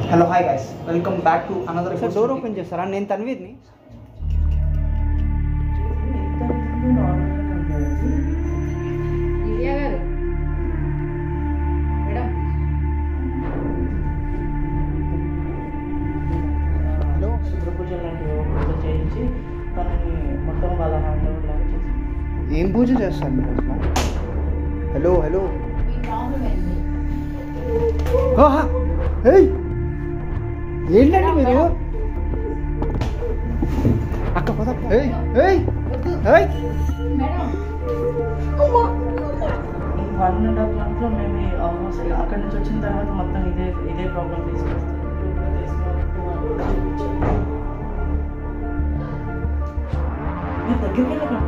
Hello hi guys welcome back to another sir door open చేస్తారా నేను తన్వీర్ని దివ్య గారు madam hello శుభ్ర పూజ లాంటివి పూజ చేయించి తనని మొత్తం వాళ్ళ హ్యాండ్ ఓవర్ లాగా చేసి ఏం పూజ చేస్తారు మీరు అసలు హలో హలో మీ ప్రాబ్లం ఏంటి ఆహా! ఏయ్ ఏంటండి మీరు అక్క పద ఏయ్ ఏయ్ ఏయ్ మేడం ఈ వన్ అండ్ హాఫ్ మంత్లో మేము ఆల్మోస్ట్ అక్కడి నుంచి వచ్చిన తర్వాత మొత్తం ఇదే ఇదే ప్రాబ్లం తీసుకొస్తాం మీరు దగ్గరికి వెళ్ళకండి